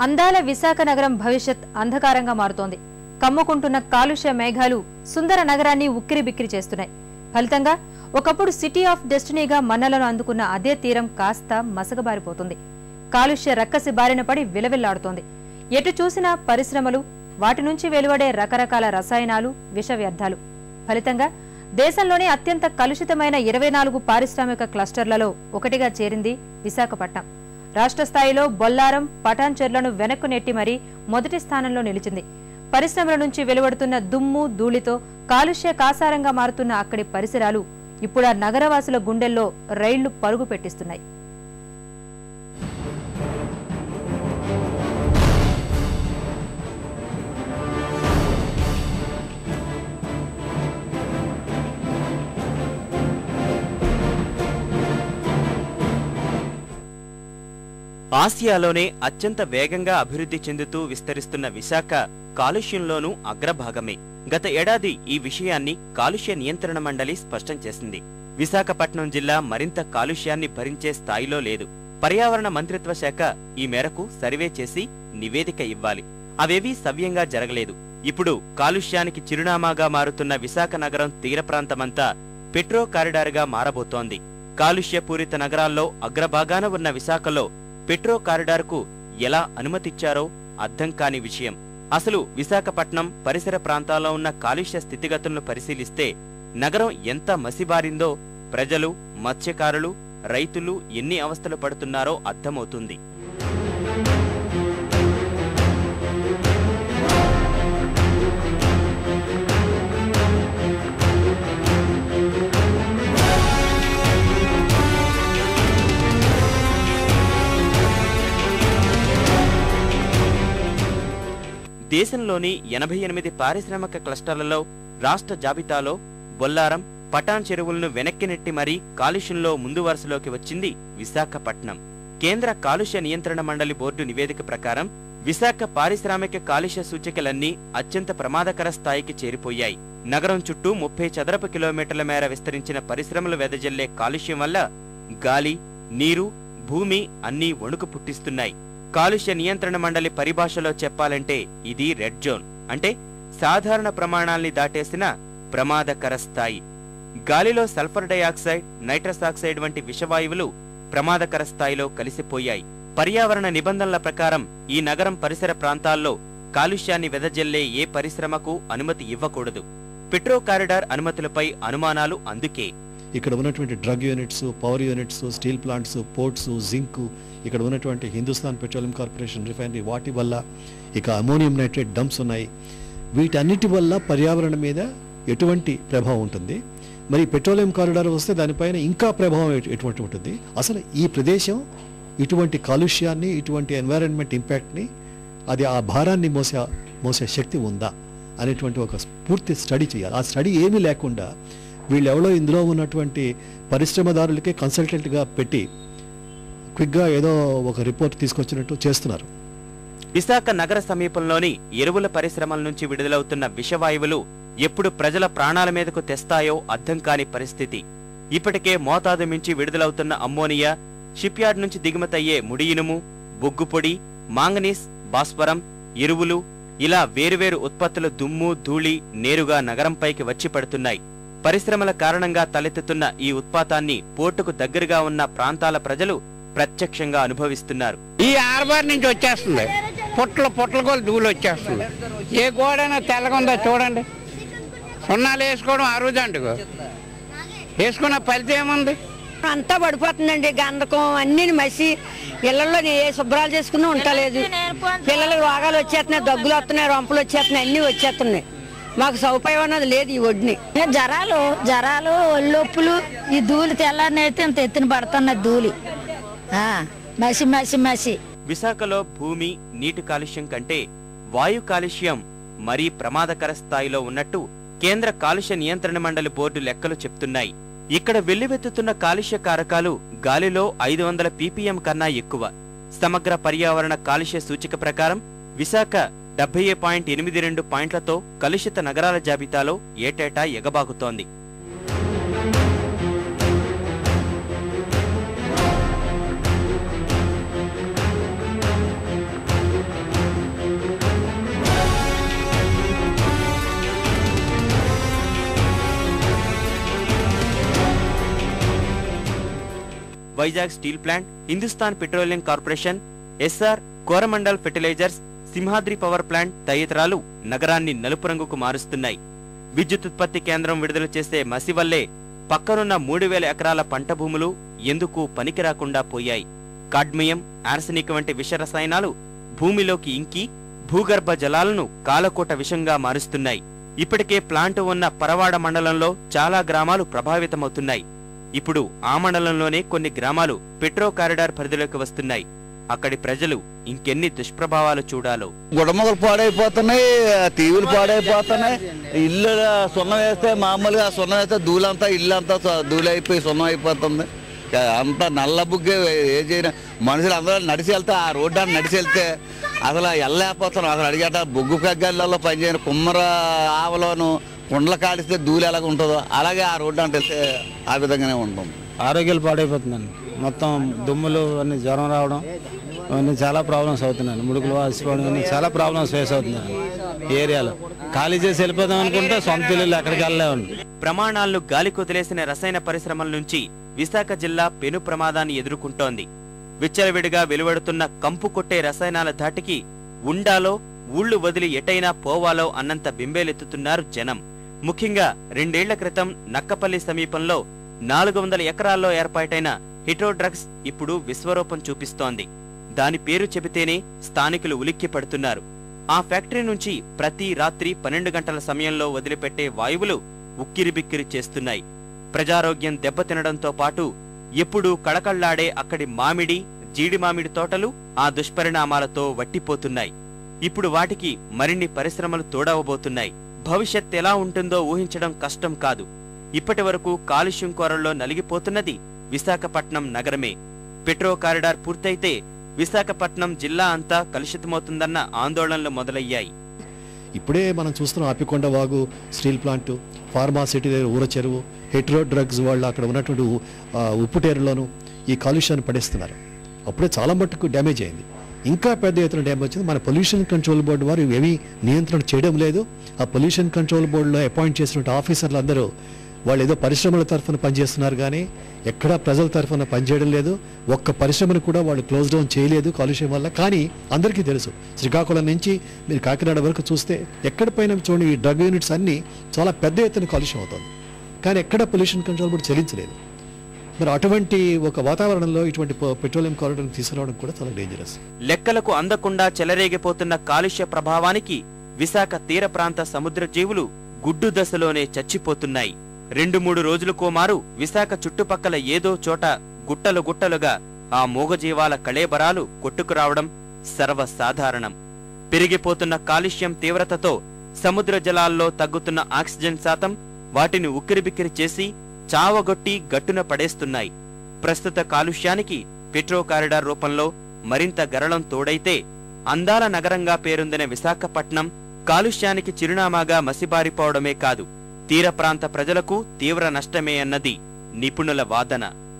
అందాల విశాఖ నగరం భవిష్యత్ అంధకారంగా మారుతోంది కమ్ముకుంటున్న కాలుష్య మేఘాలు సుందర నగరాన్ని ఉక్కిరిబిక్కిరి చేస్తున్నాయి ఫలితంగా ఒకప్పుడు సిటీ ఆఫ్ డెస్టినీగా మన్నలను అందుకున్న అదే తీరం కాస్త మసగబారిపోతుంది కాలుష్య రక్కసి బారిన పడి విలవిల్లాడుతోంది ఎటు చూసినా పరిశ్రమలు వాటి నుంచి వెలువడే రకరకాల రసాయనాలు విష వ్యర్థాలు ఫలితంగా దేశంలోనే అత్యంత కలుషితమైన ఇరవై నాలుగు పారిశ్రామిక క్లస్టర్లలో ఒకటిగా చేరింది విశాఖపట్నం రాష్ట్ర స్థాయిలో బొల్లారం పటాన్చెర్లను వెనక్కు నెట్టి మరీ మొదటి స్థానంలో నిలిచింది పరిశ్రమల నుంచి వెలువడుతున్న దుమ్ము ధూళితో కాలుష్య కాసారంగా మారుతున్న అక్కడి పరిసరాలు ఇప్పుడు ఆ నగరవాసుల గుండెల్లో రైళ్లు పరుగు పెట్టిస్తున్నాయి ఆసియాలోనే అత్యంత వేగంగా అభివృద్ధి చెందుతూ విస్తరిస్తున్న విశాఖ కాలుష్యంలోనూ అగ్రభాగమే గత ఏడాది ఈ విషయాన్ని కాలుష్య నియంత్రణ మండలి స్పష్టం చేసింది విశాఖపట్నం జిల్లా మరింత కాలుష్యాన్ని భరించే స్థాయిలో లేదు పర్యావరణ మంత్రిత్వ శాఖ ఈ మేరకు సర్వే చేసి నివేదిక ఇవ్వాలి అవేవీ సవ్యంగా జరగలేదు ఇప్పుడు కాలుష్యానికి చిరునామాగా మారుతున్న విశాఖ నగరం తీర ప్రాంతమంతా పెట్రో కారిడార్గా మారబోతోంది కాలుష్యపూరిత నగరాల్లో అగ్రభాగాన ఉన్న విశాఖలో పెట్రో కారిడార్కు ఎలా అనుమతిచ్చారో అర్థం కాని విషయం అసలు విశాఖపట్నం పరిసర ప్రాంతాల్లో ఉన్న కాలుష్య స్థితిగతులను పరిశీలిస్తే నగరం ఎంత మసిబారిందో ప్రజలు మత్స్యకారులు రైతులు ఎన్ని అవస్థలు పడుతున్నారో అర్థమవుతుంది దేశంలోని ఎనభై ఎనిమిది పారిశ్రామిక క్లస్టర్లలో రాష్ట్ర జాబితాలో బొల్లారం పటాన్ చెరువులను వెనక్కి నెట్టి మరీ కాలుష్యంలో ముందు వరుసలోకి వచ్చింది విశాఖపట్నం కేంద్ర కాలుష్య నియంత్రణ మండలి బోర్డు నివేదిక ప్రకారం విశాఖ పారిశ్రామిక కాలుష్య సూచికలన్నీ అత్యంత ప్రమాదకర స్థాయికి చేరిపోయాయి నగరం చుట్టూ ముప్పై చదరపు కిలోమీటర్ల మేర విస్తరించిన పరిశ్రమలు వెదజల్లే కాలుష్యం వల్ల గాలి నీరు భూమి అన్నీ వణుకు పుట్టిస్తున్నాయి కాలుష్య నియంత్రణ మండలి పరిభాషలో చెప్పాలంటే ఇది రెడ్ జోన్ అంటే సాధారణ ప్రమాణాల్ని దాటేసిన ప్రమాదకర స్థాయి గాలిలో సల్ఫర్ డయాక్సైడ్ నైట్రస్ ఆక్సైడ్ వంటి విషవాయువులు ప్రమాదకర స్థాయిలో కలిసిపోయాయి పర్యావరణ నిబంధనల ప్రకారం ఈ నగరం పరిసర ప్రాంతాల్లో కాలుష్యాన్ని వెదజల్లే ఏ పరిశ్రమకు అనుమతి ఇవ్వకూడదు పెట్రో కారిడార్ అనుమతులపై అనుమానాలు అందుకే ఇక్కడ ఉన్నటువంటి drug units power units steel plants ports zinc ఇక్కడ ఉన్నటువంటి హిందుస్థాన్ పెట్రోలియం కార్పొరేషన్ రిఫైనరీ వాటి వల్ల ఇక అమోనియం నైట్రేట్ డంప్స్ ఉన్నాయి వీటన్నిటి వల్ల పర్యావరణం మీద ఎటువంటి ప్రభావం ఉంటుంది మరి పెట్రోలియం కారిడార్ వస్తే దానిపైన ఇంకా ప్రభావం ఎటు- ఎటువంటి ఉంటుంది అసలు ఈ ప్రదేశం ఇటువంటి కాలుష్యాన్ని ఇటువంటి ఎన్వైరన్మెంట్ ఇంపాక్ట్ని అది ఆ భారాన్ని మోసే మోసే శక్తి ఉందా అనేటువంటి ఒక పూర్తి స్టడీ చేయాలి ఆ స్టడీ ఏమీ లేకుండా వీళ్ళెవరో ఇందులో ఉన్నటువంటి పరిశ్రమదారులకే కన్సల్టెంట్గా పెట్టి క్విక్గా ఏదో ఒక రిపోర్ట్ తీసుకొచ్చినట్టు చేస్తున్నారు విశాఖ నగర సమీపంలోని ఎరువుల పరిశ్రమల నుంచి విడుదలవుతున్న విషవాయువులు ఎప్పుడు ప్రజల ప్రాణాల మీదకు తెస్తాయో అర్థం కాని పరిస్థితి ఇప్పటికే మోతాదు మించి విడుదలవుతున్న అమ్మోనియా షిప్యార్డ్ నుంచి దిగుమతయ్యే ముడి ఇనుము బొగ్గు పొడి మాంగనీస్ భాస్వరం ఎరువులు ఇలా వేరువేరు ఉత్పత్తుల దుమ్ము ధూళి నేరుగా నగరంపైకి వచ్చి పడుతున్నాయి పరిశ్రమల కారణంగా తలెత్తుతున్న ఈ ఉత్పాతాన్ని పోర్టుకు దగ్గరగా ఉన్న ప్రాంతాల ప్రజలు ప్రత్యక్షంగా అనుభవిస్తున్నారు ఈ ఆర్బార్ నుంచి వచ్చేస్తుంది పుట్ల పుట్ల కూడా ధూళి వచ్చేస్తుంది ఏ గోడైనా తెల్లగా ఉందో చూడండి సున్నాలు వేసుకోవడం అరుదండి వేసుకున్న ఫలితం ఏముంది అంతా పడిపోతుందండి గంధకం అన్ని మసి ఇళ్లలో ఏ శుభ్రాలు చేసుకున్నా ఉండలేదు పిల్లలకు రోగాలు వచ్చేస్తున్నాయి దగ్గులు వస్తున్నాయి రొంపలు వచ్చేస్తున్నాయి అన్ని వచ్చేస్తున్నాయి మాకు సౌకర్యం అన్నది లేదు ఈ ఒడ్డుని ఏ జరాలు జరాలు ఒళ్ళొప్పులు ఈ ధూళి తెల్లారినైతే ఇంత ఎత్తున పడుతున్న ధూళి ఆ, మసి మసి మసి విశాఖలో భూమి నీటి కాలుష్యం కంటే వాయు కాలుష్యం మరీ ప్రమాదకర స్థాయిలో ఉన్నట్టు కేంద్ర కాలుష్య నియంత్రణ మండలి బోర్డు లెక్కలు చెప్తున్నాయి ఇక్కడ వెల్లువెత్తుతున్న కాలుష్య కారకాలు గాలిలో ఐదు వందల పీపీఎం కన్నా ఎక్కువ సమగ్ర పర్యావరణ కాలుష్య సూచిక ప్రకారం విశాఖ డెబ్బై పాయింట్ ఎనిమిది రెండు పాయింట్లతో కలుషిత నగరాల జాబితాలో ఏటేటా ఎగబాకుతోంది Vizag steel plant Hindustan petroleum corporation SR Coromandel fertilisers Simhadri power plant తదితరాలు నగరాన్ని నలుపు రంగుకు మారుస్తున్నాయి విద్యుత్ ఉత్పత్తి కేంద్రం విడుదల చేసే మసి వల్లే పక్కనున్న మూడు వేల ఎకరాల పంట భూములు ఎందుకు పనికిరాకుండా పోయాయి కాడ్మియం ఆర్సనిక్ వంటి విష రసాయనాలు భూమిలోకి ఇంకి భూగర్భ జలాలను కాలకోట విషంగా మారుస్తున్నాయి ఇప్పటికే ప్లాంట్ ఉన్న పరవాడ మండలంలో చాలా గ్రామాలు ప్రభావితమవుతున్నాయి ఇప్పుడు ఆ మండలంలోనే కొన్ని గ్రామాలు పెట్రో కారిడార్ పరిధిలోకి వస్తున్నాయి అక్కడి ప్రజలు ఇంకెన్ని దుష్ప్రభావాలు చూడాలో గుడమొగలు పాడైపోతున్నాయి టీవీలు పాడైపోతున్నాయి ఇల్లు సున్నం వేస్తే మామూలుగా సున్నం వేస్తే ధూళంతా ఇల్లు అంతా ధూళైపోయి సున్నం అయిపోతుంది అంతా నల్ల బుగ్గే ఏ చేయన మనుషులు అందరూ నడిచి వెళ్తే ఆ రోడ్డు అని నడిచి వెళ్తే అసలు వెళ్ళలేకపోతున్నాం అసలు అడిగేట బొగ్గు పెగ్గల్లో పనిచేయని కుమ్మర ఆవలోను కుండలు కాడిస్తే ధూళి ఎలాగ ఉంటుందో అలాగే ఆ రోడ్డు అంటే వెళ్తే ఆ విధంగానే ఉంటుంది ఆరోగ్యాలు పాడైపోతుందండి మొత్తం దుమ్ములు అన్ని జ్వరం రావడం అవన్నీ చాలా ప్రాబ్లమ్స్ అవుతున్నాయి ముడుకులు వాసిపోవడం అన్ని చాలా ప్రాబ్లమ్స్ ఫేస్ అవుతున్నాయి ఈ ఏరియాలో ఖాళీ చేసి వెళ్ళిపోదాం అనుకుంటే సొంత ఇల్లు ఎక్కడికి వెళ్ళలేవండి ప్రమాణాలను గాలికి వదిలేసిన రసాయన పరిశ్రమల నుంచి విశాఖ జిల్లా పెను ప్రమాదాన్ని ఎదుర్కొంటోంది విచ్చలవిడిగా వెలువడుతున్న కంపు కొట్టే రసాయనాల ధాటికి ఉండాలో ఊళ్ళు వదిలి ఎటైనా పోవాలో అన్నంత బింబేలెత్తుతున్నారు జనం ముఖ్యంగా రెండేళ్ల క్రితం నక్కపల్లి సమీపంలో నాలుగు వందల ఎకరాల్లో ఏర్పాటైన హిటో డ్రగ్స్ ఇప్పుడు విశ్వరూపం చూపిస్తోంది దాని పేరు చెబితేనే స్థానికులు ఉలిక్కి పడుతున్నారు ఆ ఫ్యాక్టరీ నుంచి ప్రతి రాత్రి పన్నెండు గంటల సమయంలో వదిలిపెట్టే వాయువులు ఉక్కిరిబిక్కిరి చేస్తున్నాయి ప్రజారోగ్యం దెబ్బతినడంతో పాటు ఎప్పుడూ కళకళ్లాడే అక్కడి మామిడి జీడి మామిడి తోటలు ఆ దుష్పరిణామాలతో వట్టిపోతున్నాయి ఇప్పుడు వాటికి మరిన్ని పరిశ్రమలు తోడవబోతున్నాయి భవిష్యత్ ఎలా ఉంటుందో ఊహించడం కష్టం కాదు ఇప్పటి వరకు కాలుష్యం కోరల్లో నలిగిపోతున్నది విశాఖపట్నం నగరమే పెట్రో కారిడార్ పూర్తయితే విశాఖపట్నం జిల్లా అంతా కలుషితమవుతుందన్న ఆందోళనలు మొదలయ్యాయి ఇప్పుడే మనం చూస్తున్నాం ఆపికొండ వాగు స్టీల్ ప్లాంట్ ఫార్మా సిటీ దగ్గర ఊర చెరువు హెట్రో డ్రగ్స్ వాళ్ళు అక్కడ ఉన్నటువంటి ఉ- ఆ ఉప్పుటేరులోను ఈ కాలుష్యాన్ని పడేస్తున్నారు అప్పుడే చాలా మట్టుకు డ్యామేజ్ అయింది ఇంకా పెద్ద ఎత్తున డ్యామేజ్ వచ్చింది మన పొల్యూషన్ కంట్రోల్ బోర్డు వారు ఏమీ నియంత్రణ చేయడం లేదు ఆ పొల్యూషన్ కంట్రోల్ బోర్డులో అపాయింట్ చేసినటువంటి ఆఫీసర్లు అందరూ వాళ్ళు ఏదో పరిశ్రమల తరఫున పనిచేస్తున్నారు కానీ ఎక్కడా ప్రజల తరఫున పనిచేయడం లేదు ఒక్క పరిశ్రమను కూడా వాళ్ళు క్లోజ్ డౌన్ చేయలేదు కాలుష్యం వల్ల కానీ అందరికీ తెలుసు శ్రీకాకుళం నుంచి మీరు కాకినాడ వరకు చూస్తే ఎక్కడ పైన చూడండి ఈ డ్రగ్ యూనిట్స్ అన్నీ చాలా పెద్ద ఎత్తున కాలుష్యం అవుతుంది కానీ ఎక్కడ పొల్యూషన్ కంట్రోల్ బోర్డు చెల్లించలేదు మరి అటువంటి ఒక వాతావరణంలో ఇటువంటి ప- పెట్రోలియం కారిడార్ తీసుకురావడం కూడా చాలా డేంజరస్ లెక్కలకు అందకుండా చెలరేగిపోతున్న కాలుష్య ప్రభావానికి విశాఖ తీర ప్రాంత సముద్ర జీవులు గుడ్డు దశలోనే చచ్చిపోతున్నాయి రెండు మూడు రోజులకో మారు విశాఖ చుట్టుపక్కల ఏదో చోట గుట్టలు గుట్టలుగా ఆ మూగజీవాల కళేబరాలు కొట్టుకురావడం సర్వసాధారణం పెరిగిపోతున్న కాలుష్యం తీవ్రతతో సముద్ర జలాల్లో తగ్గుతున్న ఆక్సిజన్ శాతం వాటిని ఉక్కిరిబిక్కిరి చేసి చావగొట్టి గట్టున పడేస్తున్నాయి ప్రస్తుత కాలుష్యానికి పెట్రో కారిడార్ రూపంలో మరింత గరళం తోడైతే అందాల నగరంగా పేరొందిన విశాఖపట్నం కాలుష్యానికి చిరునామాగా మసిబారిపోవడమే కాదు తీర ప్రాంత ప్రజలకు తీవ్ర నష్టమే అన్నది నిపుణుల వాదన